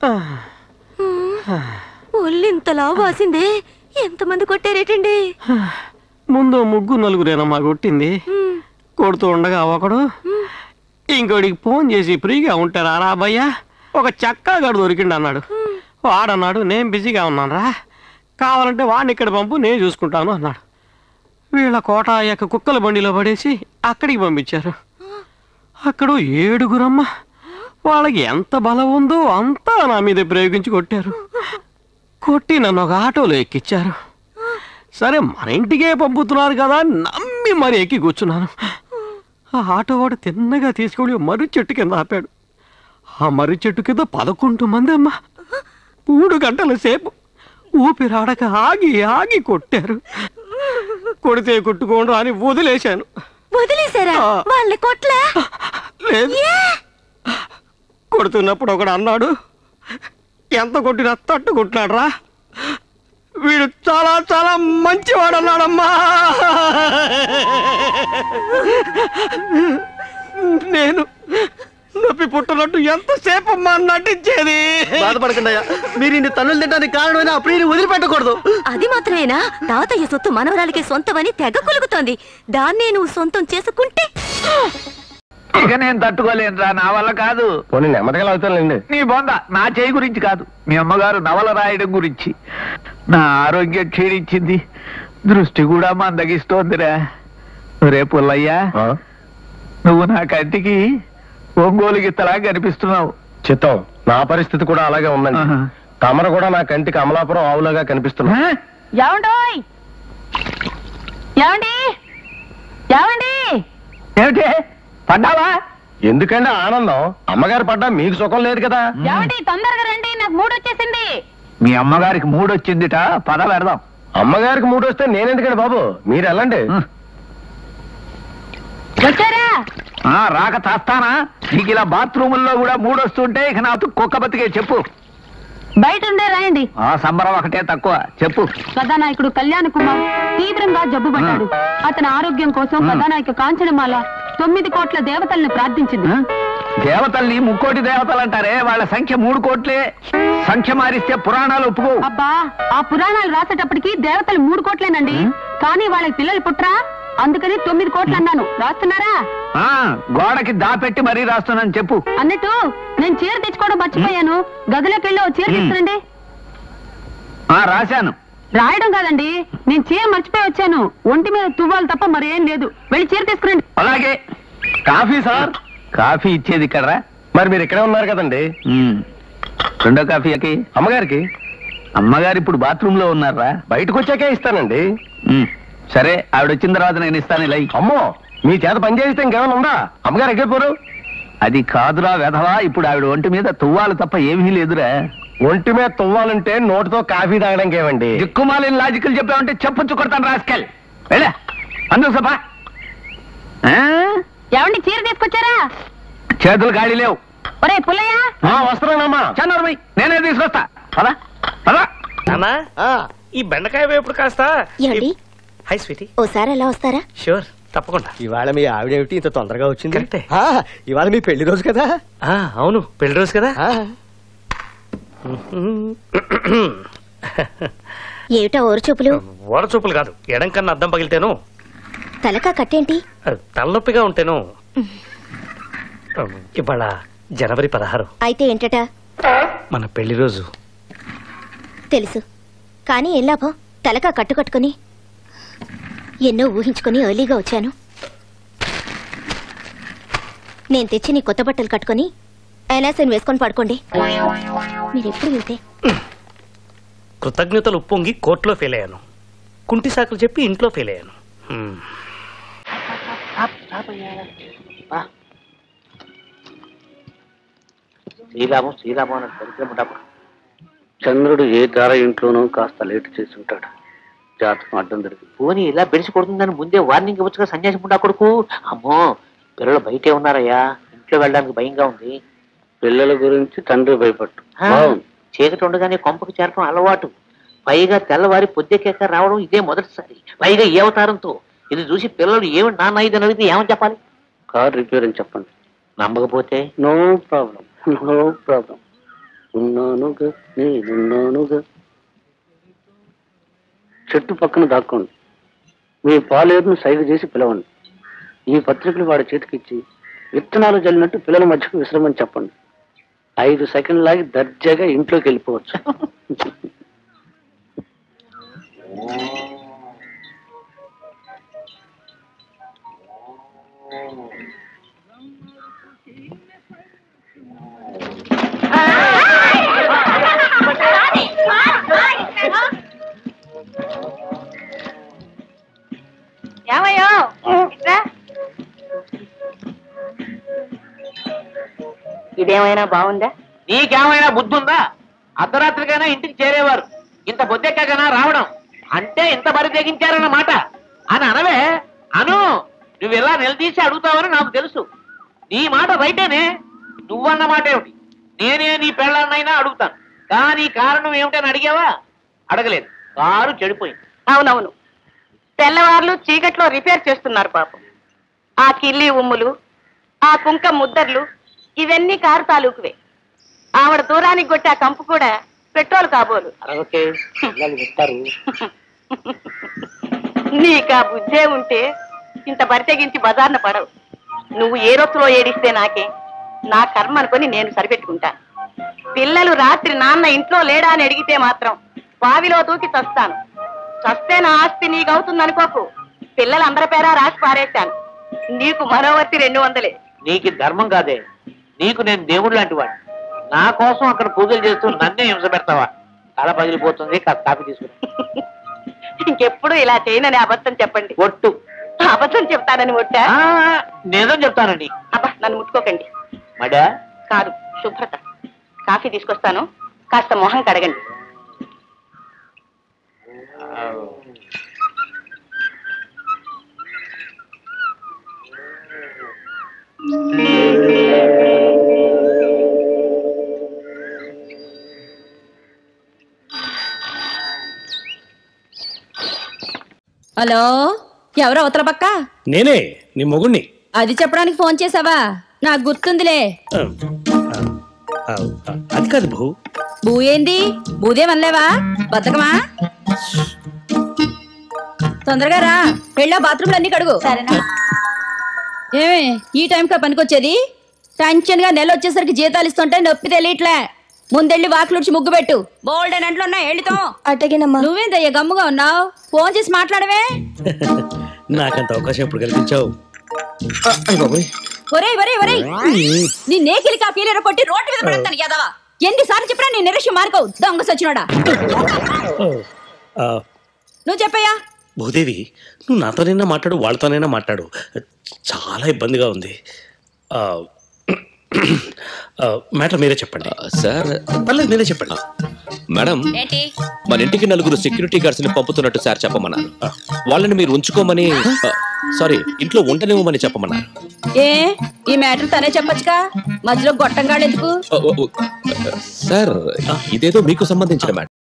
ఒళ్ళింతలా వాసిందే ఎంతమంది కొట్టారేటండి ముందు ముగ్గు నలుగురేనమ్మా కొట్టింది కొడుతూ ఉండగా ఒకడు ఇంకోడికి ఫోన్ చేసి ఫ్రీగా ఉంటారా రా భయ్యా ఒక చక్కాగాడు దొరికిండు అన్నాడు వాడన్నాడు నేను బిజీగా ఉన్నాను రా కావాలంటే వాడిని ఇక్కడ పంపు నేను చూసుకుంటాను అన్నాడు వీళ్ళ కోట యొక్క కుక్కల బండిలో పడేసి అక్కడికి పంపించారు అక్కడ ఏడుగురమ్మ వాళ్ళకి ఎంత బలం ఉందో అంతా నా మీద ప్రయోగించి కొట్టారు కొట్టి నన్ను ఒక ఆటోలో ఎక్కిచ్చారు సరే మన ఇంటికే పంపుతున్నారు కదా అని నమ్మి మరి ఎక్కి కూర్చున్నాను ఆ ఆటో వాడు తిన్నగా తీసుకెళ్ళి మర్రి చెట్టు కింద ఆపాడు ఆ మర్రి చెట్టు కింద పదకొండు మంది అమ్మ మూడు గంటల సేపు ఊపిరాడక ఆగి ఆగి కొట్టారు కొడితే కొట్టుకోండు అని వదిలేశాను వదిలేశారా వాళ్ళని కొట్లా లేదు కొడుతున్నప్పుడు ఒకడు అన్నాడు ఎంత కొట్టినా తట్టుకుంటున్నాడు రా వీడు చాలా చాలా మంచివాడు అన్నాడమ్మా నేను నొప్పి పుట్టినట్టు ఎంతసేపు అమ్మా నటించేది బాధపడకండి అయ్యా మీరు ఇన్ని తన్నులు తినడానికి కారణమైన ఆ ప్రియుని వదిలిపెట్టకూడదు అది మాత్రమేనా తాతయ్య సొత్తు మనవరాలకి సొంతమని తెగ కులుగుతోంది దాన్నే నువ్వు సొంతం చేసుకుంటే ఇక నేను తట్టుకోలేనురా నా వల్ల కాదు పోనీ నెమ్మదిగా అవుతానులేండి నీ బొంద నా చేయి గురించి కాదు మీ అమ్మగారు నవల రాయడం గురించి నా ఆరోగ్యం క్షీణించింది దృష్టి కూడా మందగిస్తోందిరా రే పుల్లయ్యా నువ్వు నా కంటికి ఒంగోలు గిత్తలా కనిపిస్తున్నావు చిత్తం నా పరిస్థితి కూడా అలాగే ఉందండి ఆహా. తమరు కూడా నా కంటికి అమలాపురం ఆవులాగా కనిపిస్తున్నా ఆ? ఏమండోయ్ ఏమండి ఏమండి ఏమిటి పడ్డావా ఎందుకంటే ఆనందం అమ్మగారు పడ్డా మీకు సుఖం లేదు కదా ఏమండి తొందరగా రండి నాకు మూడు వచ్చేసింది మీ అమ్మగారికి మూడొచ్చిందిట పద పెడదాం అమ్మగారికి మూడు వస్తే నేనెందుకండి బాబు మీరు వెళ్ళండి ఆ. వచ్చారా ఆ, రాక చేస్తానా నీకు ఇలా బాత్రూముల్లో కూడా మూడొస్తుంటే ఇక నాకు కుక్క బతికే చెప్పు బయట ఉండే రాయండి ఆ సంబరం ఒకటే తక్కువ చెప్పు కథానాయకుడు కళ్యాణ్ కుమార్ తీవ్రంగా జబ్బుపడ్డాడు అతని ఆరోగ్యం కోసం మ్మ్. కథానాయక కాంచనమాల తొమ్మిది కోట్ల దేవతల్ని ప్రార్థించింది ఆ? దేవతల్ని ముక్కోటి దేవతలు అంటారే వాళ్ళ సంఖ్య మూడు కోట్లే సంఖ్య మారిస్తే పురాణాలు ఒప్పుకో అబ్బా ఆ పురాణాలు రాసేటప్పటికి దేవతలు మూడు కోట్లేనండి మ్మ్. కానీ వాళ్ళకి పిల్లలు పుట్రా అందుకని తొమ్మిది కోట్లు అన్నాను రాస్తున్నారా ఆ, గోడకి దాపెట్టి మరీ రాస్తున్నాను చెప్పు అన్నట్టు నేను చీర తెచ్చుకోవడం మర్చిపోయాను గదిలోకి వెళ్ళి ఓ చీర మ్మ్. తీసుకురండి ఆ రాశాను రాయడం కాదండి నేను చీర మర్చిపోయి వచ్చాను ఒంటి మీద తువ్వాలి తప్ప మరేం లేదు వెళ్ళి చీర తీసుకురండి అలాగే కాఫీ సార్ కాఫీ ఇచ్చేది ఇక్కడ మరి మీరు ఇక్కడే ఉన్నారు కదండి రెండో కాఫీకి అమ్మగారికి అమ్మగారు ఇప్పుడు బాత్రూమ్ లో ఉన్నారా బయటకు వచ్చాకే ఇస్తానండి ఉమ్, సరే ఆవిడ వచ్చిన తర్వాత నేను ఇస్తాను ఇలా ఇయ్యి. అమ్మో మీ చేత పని చేస్తే ఇంకేమైనా ఉందా అమ్మగారు ఎక్కిపోరు అది కాదురా వెధవా ఇప్పుడు ఆవిడ ఒంటి మీద తువ్వాలి తప్ప ఏమీ లేదురా ఒంటి మీద తువ్వాలంటే నోటితో కాఫీ తాగడానికి ఏమండి దిక్కుమాలిన లాజికల్ చెప్పావంటే చెప్పొచ్చు కొడతాను రాస్కెల్ వెళ్ళా అందుకు సభ ఏమండి చీర తీసుకొచ్చారా చేతులు ఖాళీ లేవు ఒరే పుల్లయ్య ఆ, వస్తున్నానమ్మా చన్నోర్మై నేనే తీసుకొస్తా పదా పదా అన్నా ఆ, ఈ బెండకాయ వేపుడు కాస్త ఏమండి హై స్వీటీ ఓసారి ఎలా వస్తారా షూర్ తప్పకుండా ఇవాళ మీ ఆవిడేమిటి ఇంత తొందరగా వచ్చింది కరెక్టే. ఆ, ఇవాళ మీ పెళ్లి రోజు కదా ఆ, అవును పెళ్లి రోజు కదా ఆ, ఏమిటా ఓరచూపులు ఓడ చూపులు కాదు ఎడం కన్నా అద్దం పగిలితేను తలకా కట్టేంటి ఆ, తలనొప్పిగా ఉంటేను ఆ, ఇవాళ జనవరి పదహారు అయితే ఏంటట మన పెళ్లి రోజు తెలుసు కానీ ఏం లాభం తలకా కట్టు కట్టుకుని ఎన్నో ఊహించుకుని ఎర్లీగా వచ్చాను నేను తెచ్చి నీ కొత్త బట్టలు కట్టుకుని ఎలాసన్ వేసుకొని పడుకోండి మీరు ఎప్పుడు వెళ్తే కృతజ్ఞతలు ఉప్పొంగి కోర్టులో ఫెయిల్ అయ్యాను కుంటి సాకులు చెప్పి ఇంట్లో ఫెయిల్ అయ్యాను హ్మ్. శ్రీలాభం శ్రీలాభం అన్నట్టు దరిద్రం ఉండప్పుడు చంద్రుడు ఏ తార ఇంట్లోనూ కాస్త లేట్ చేసి ఉంటాడు జాతకం అడ్డం దొరికింది పోనీ ఇలా బెడిసి కొడుతుందని ముందే వార్నింగ్ ఇవ్వచ్చుగా సన్యాసి ముండా కొడుకు అమ్మో పిల్లలు బయటే ఉన్నారయ్యా ఇంట్లో వెళ్ళడానికి భయంగా ఉంది పిల్లల గురించి తండ్రి భయపట్టు చీకటి ఉండగానే కొంపకు చేరటం అలవాటు పైగా తెల్లవారి పొద్దెక్కాక రావడం ఇదే మొదటిసారి పైగా ఏ అవతారంతో ఇది చూసి పిల్లలు ఏమి నాన్న ఇది అని అడిగితే ఏమని చెప్పాలి కార్ రిపేర్ అని చెప్పండి నమ్మకపోతే నో ప్రాబ్లం నో ప్రాబ్లం ఉన్నానుగా నేనున్నానుగా చెట్టు పక్కన దాక్కోండి మీ పాలేరును సైగ చేసి పిలవండి ఈ పత్రికలు వాడి చేతికిచ్చి విత్తనాలు జల్లినట్టు పిల్లల మధ్యకు విశ్రమని చెప్పండి ఐదు సెకండ్ లాగి దర్జాగా ఇంట్లోకి వెళ్ళిపోవచ్చు ఏమయ్యో ఇట్రా. ఇదేమైనా బాగుందా నీకేమైనా బుద్ధి ఉందా అర్ధరాత్రికైనా ఇంటికి చేరేవారు ఇంత బొద్దెక్కగానా రావడం అంటే ఇంత బరి తెగించారన్నమాట అని అనవే అను నువ్వు ఇలా నిలదీసి అడుగుతావని నాకు తెలుసు నీ మాట రైటేనే నువ్వన్న మాట ఏమిటి నేనే నీ పెళ్ళాన్నైనా అడుగుతాను కానీ కారణం ఏమిటని అడిగావా అడగలేదు కారు చెడిపోయింది అవునవును తెల్లవార్లు చీకట్లో రిపేర్ చేస్తున్నారు పాపం ఆ కిల్లి ఉమ్ములు ఆ కుంక ముద్దర్లు ఇవన్నీ కారు తాలూకువే ఆవిడ దూరానికి కొట్టే ఆ కంపు కూడా పెట్రోల్ కాబోలు అడగకే పిల్లలు చెప్తారు నీకు ఆ బుద్ధే ఉంటే ఇంత బరితెగించి బజార్న పడవు నువ్వు ఏ రొత్తులో ఏడిస్తే నాకే నా కర్మ అనుకొని నేను సరిపెట్టుకుంటాను పిల్లలు రాత్రి నాన్న ఇంట్లో లేడా అని అడిగితే మాత్రం బావిలో దూకి చస్తాను చస్తే నా ఆస్తి నీకు అవుతుంది అనుకోకు పిల్లలందరి పేరా రాసి పారేశాను నీకు మనోవర్తి రెండు వందలే నీకు ఇది ధర్మం కాదే నీకు నేను దేవుడు లాంటి వాడిని నా కోసం అక్కడ పూజలు చేస్తూ నన్నే హింస పెడతావా తల పగిలిపోతుంది కాస్త కాఫీ తీసుకుని ఇంకెప్పుడు ఇలా చేయనని అబద్ధం చెప్పండి ఒట్టు అబద్ధం చెప్తానని ఒట్టా ఆ, నిజం చెప్తానండి అబ్బా నన్ను ముట్టుకోకండి మడా కాదు శుభ్రత కాఫీ తీసుకొస్తాను కాస్త మొహం కడగండి హలో ఎవరు అవతల పక్క నేనే నీ మొగుణ్ణి అది చెప్పడానికి ఫోన్ చేసావా నాకు గుర్తుందిలే ఆ, ఆ, ఆ, అది కాదు బహు బూ ఏంది బూదే వనలేవా బతకమా తొందరగా రా వెళ్ళా బాత్రూమ్లు అన్ని కడుగు సరేనా ఏమే ఈ టైంకా పనికొచ్చేది టెన్షన్ గా నెల వచ్చేసరికి జీతాలు ఇస్తుంటే నొప్పి తెలియట్లే ముందెళ్ళి వాకిలుడిచి ముగ్గు పెట్టు బోల్డ్ అని అంట్లో ఉన్నాయి వెళ్ళితో అటగినమ్మా నువ్వేందయ్యా గమ్ముగా ఉన్నావు ఫోన్ చేసి మాట్లాడవే నాకంత అవకాశం ఎప్పుడు కల్పించావు ఆ, అయ్ బాబోయ్ ఒరేయ్ ఒరేయ్ ఒరేయ్ నీ నేకిలి కాపీలేర కొట్టి రోడ్డు మీద పడతాను యాదవా ఎన్నిసార్లు చెప్పినా నీ నిరక్ష్యం మార్కవు దొంగ సచ్చినోడా ఓ, ఆ, నువ్వు చెప్పయ్యా భూదేవి నువ్వు నాతోనైనా మాట్లాడు వాళ్ళతోనైనా మాట్లాడు చాలా ఇబ్బందిగా ఉంది ఆ, ఆ, మ్యాటర్ మీరే చెప్పండి సార్ పర్లేదు మీరే చెప్పండి మేడం ఏంటి మన ఇంటికి నలుగురు సెక్యూరిటీ గార్డ్స్ ని పంపుతున్నట్టు సార్ చెప్పమన్నారు వాళ్ళని మీరు ఉంచుకోమని సారీ ఇంట్లో ఉండనివ్వమని చెప్పమన్నారు ఏ ఈ మ్యాటర్ తనే చెప్పొచ్చుగా మధ్యలో గొట్టంగాడు ఎందుకు ఓ, ఓ, ఓ, సార్ ఇదేదో మీకు సంబంధించిన మ్యాటర్